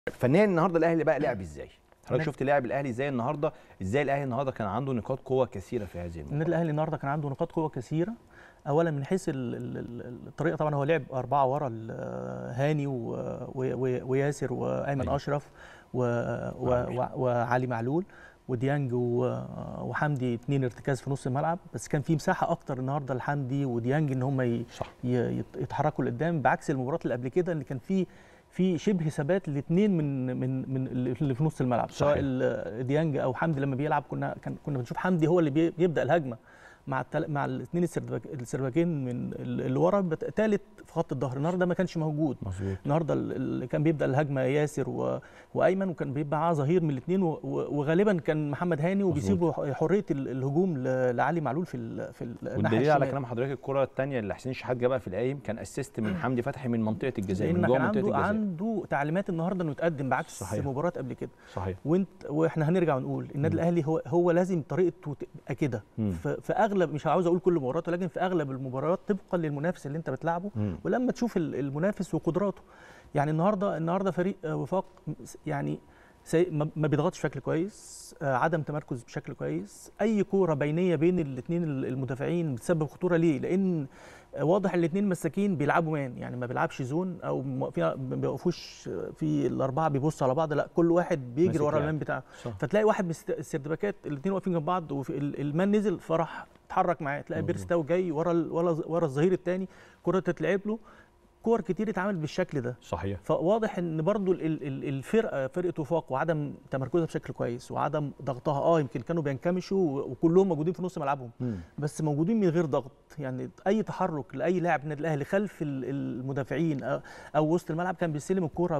فنيا النهارده الاهلي بقى لعب ازاي حضرتك شفت لاعب الاهلي ازاي النهارده ازاي الاهلي النهارده كان عنده نقاط قوه كثيره في هذه المباراه النادي الاهلي النهارده كان عنده نقاط قوه كثيره اولا من حيث ال- ال- ال- الطريقه طبعا هو لعب اربعه ورا ال- هاني و- و- و- وياسر وايمن أيوة. اشرف و- و- و- وعلي معلول وديانج و- وحمدي اثنين ارتكاز في نص الملعب بس كان في مساحه اكتر النهارده لحمدي وديانج ان هم ي- صح ي- يت- يتحركوا لقدام بعكس المباريات اللي قبل كده اللي كان في في شبه ثبات الاثنين من من من اللي في نص الملعب سواء صحيح. ال- ديانج او حمدي لما بيلعب كنا كان كنا بنشوف حمدي هو اللي بي- بيبدا الهجمه مع التل... مع الاثنين السرباكين من ال- اللي ورا ثالث في خط الظهر النهارده ما كانش موجود مظبوط النهارده ال- اللي كان بيبدا الهجمه ياسر و... وايمن وكان بيبقى معاه ظهير من الاثنين و... و- وغالبا كان محمد هاني وبيسيبوا حريه ال- الهجوم ل... لعلي معلول في ال... في الناحيه والدليل على الشمال. كلام حضرتك الكره الثانيه اللي حسين شحات جابها في القايم كان اسيست من حمدي فتحي من منطقه الجزاء من لان جوه كان منطقه عنده الجزاء عنده تعليمات النهارده انه يتقدم بعكس صحيح. مباريات قبل كده صحيح وانت واحنا هنرجع ونقول النادي مم. الاهلي هو هو لازم طريقته تبقى كده مم. ف- في اغلب مش عاوز اقول كل مباريات ولكن في اغلب المباريات طبقا للمنافس اللي انت بتلعبه مم. ولما تشوف ال- المنافس وقدراته يعني النهارده النهارده فريق آه، وفاق يعني سي- ما ما بيضغطش بشكل كويس آه، عدم تمركز بشكل كويس اي كوره بينيه بين الاثنين المدافعين بتسبب خطوره ليه لان آه، واضح الاثنين مساكين بيلعبوا مان يعني ما بيلعبش زون او م- في ما بيقفوش في الاربعه بيبصوا على بعض لا كل واحد بيجري ماسك ورا لعب. المان بتاعه صح فتلاقي واحد من الست- السردباكات الاثنين واقفين جنب بعض والمان نزل فراح اتحرك معاه تلاقي مظبوط. بيرستاو جاي ورا ال- ورا ورا الظهير الثاني كره تتلعب له كور كتير اتعمل بالشكل ده صحيح فواضح ان برضو ال- ال- ال- الفرقه فرقه وفاق وعدم تمركزها بشكل كويس وعدم ضغطها اه يمكن كانوا بينكمشوا وكلهم موجودين في نص ملعبهم مم. بس موجودين من غير ضغط يعني اي تحرك لاي لاعب النادي الاهلي خلف ال- المدافعين أو- او وسط الملعب كان بيستلم الكوره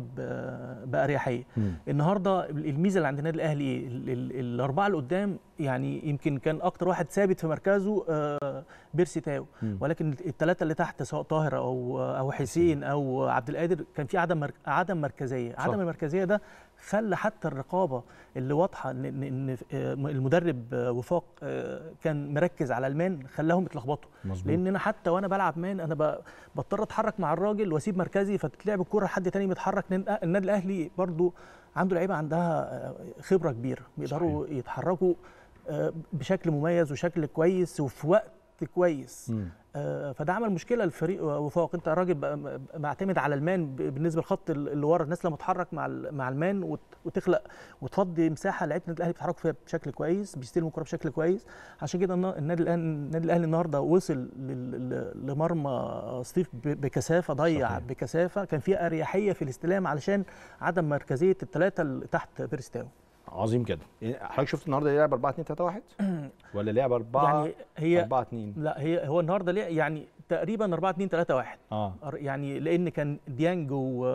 ب- باريحيه مم. النهارده الميزه اللي عند النادي الاهلي ايه ال- ال- الاربعه اللي قدام يعني يمكن كان اكتر واحد ثابت في مركزه آه، بيرسي تاو مم. ولكن الثلاثه اللي تحت سواء طاهر او او حسين او عبد القادر كان في عدم مرك... عدم مركزيه صح. عدم المركزيه ده خلى حتى الرقابه اللي واضحه ان ان إن، آه، المدرب آه، وفاق آه، كان مركز على المان خلاهم يتلخبطوا مظبوط لان انا حتى وانا بلعب مان انا ب- بضطر اتحرك مع الراجل واسيب مركزي فتتلعب الكره لحد تاني متحرك لان النادي الاهلي برضو عنده لعيبه عندها آه، خبره كبيره بيقدروا يتحركوا آه، بشكل مميز وشكل كويس وفي وقت كويس مم. آه، فده عمل مشكله للفريق وفوق انت راجل بقى م- معتمد على المان ب- بالنسبه للخط ال- اللي ورا الناس لما تتحرك مع ال- مع المان وت- وتخلق وتفضي مساحه لعيبه النادي الاهلي بيتحركوا فيها بشكل كويس بيستلموا الكره بشكل كويس عشان كده النا- النادي الاهلي النادي الاهلي النهارده وصل لل- ل- لمرمى ستيف ب- بكثافه ضيع صحيح. بكثافه كان في اريحيه في الاستلام علشان عدم مركزيه الثلاثه اللي تحت بيرستاو عظيم جدا إيه، حضرتك شفت النهارده لعب 4 2 3 1 ولا لعب 4 يعني هي 4 2 لا هي هو النهارده ليه يعني تقريبا 4 2 3 1 اه أر- يعني لان كان ديانج و-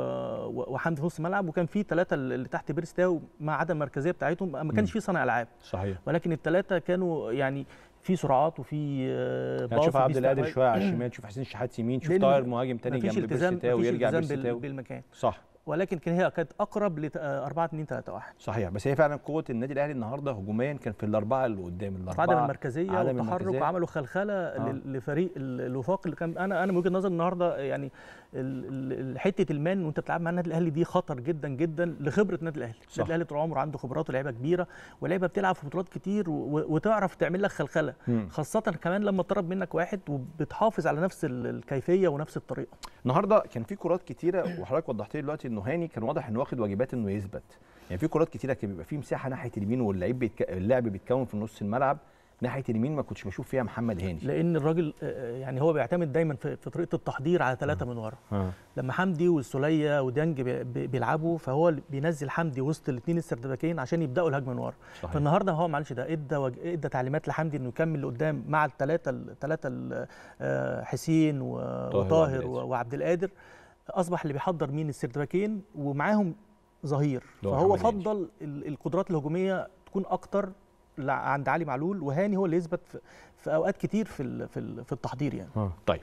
و- وحمدي في نص الملعب وكان في ثلاثه اللي تحت بيرستاو مع عدم المركزيه بتاعتهم ما كانش مم. في صانع العاب صحيح ولكن الثلاثه كانوا يعني في سرعات وفي آه، يعني باص تشوف وفي عبد القادر استحواذ. شويه على الشمال تشوف حسين شحات يمين تشوف لأن طاهر مهاجم تاني مفيش جنب التزام بيرسي تاو مفيش ويرجع التزام بيرسي بال- تاو بالمكان صح ولكن كان هي كانت اقرب ل 4 2 3 1 صحيح بس هي فعلا قوه النادي الاهلي النهارده هجوميا كان في الاربعه اللي قدام الاربعه عدم المركزيه عدم والتحرك المركزية. وعملوا خلخله آه. لل- لفريق ال- الوفاق اللي كان انا انا من وجهه نظري النهارده يعني ال- ال- حته المان وانت بتلعب مع النادي الاهلي دي خطر جدا جدا لخبره النادي الاهلي صح. النادي الاهلي طول عمره عنده خبرات ولاعيبه كبيره ولاعيبه بتلعب في بطولات كتير و- و- وتعرف تعمل لك خلخله مم. خاصه كمان لما تطرد منك واحد وبتحافظ على نفس ال- الكيفيه ونفس الطريقه النهارده كان في كرات كتيره وحضرتك وضحت لي دلوقتي انه هاني كان واضح انه واخد واجبات انه يثبت يعني في كرات كتيره كان بيبقى في مساحه ناحيه اليمين واللعيب بيتك... اللاعب بيتكون في نص الملعب ناحيه اليمين ما كنتش بشوف فيها محمد هاني لان الراجل آه، يعني هو بيعتمد دايما في في طريقه التحضير على ثلاثه من ورا آه. لما حمدي والسوليه وديانج بي- بي- بيلعبوا فهو اللي بينزل حمدي وسط الاثنين السردباكين عشان يبداوا الهجمه من ورا صحيح فالنهارده هو معلش ده ادى وج... ادى تعليمات لحمدي انه يكمل لقدام مع الثلاثه الثلاثه حسين و- وعبد وطاهر القادر. و- وعبد القادر اصبح اللي بيحضر مين السردباكين ومعاهم ظهير اللي هو فهو محمد هاني. فضل ال- القدرات الهجوميه تكون اكتر لع- عند علي معلول وهاني هو اللي يثبت في, في اوقات كتير في ال- في ال- في التحضير يعني آه. طيب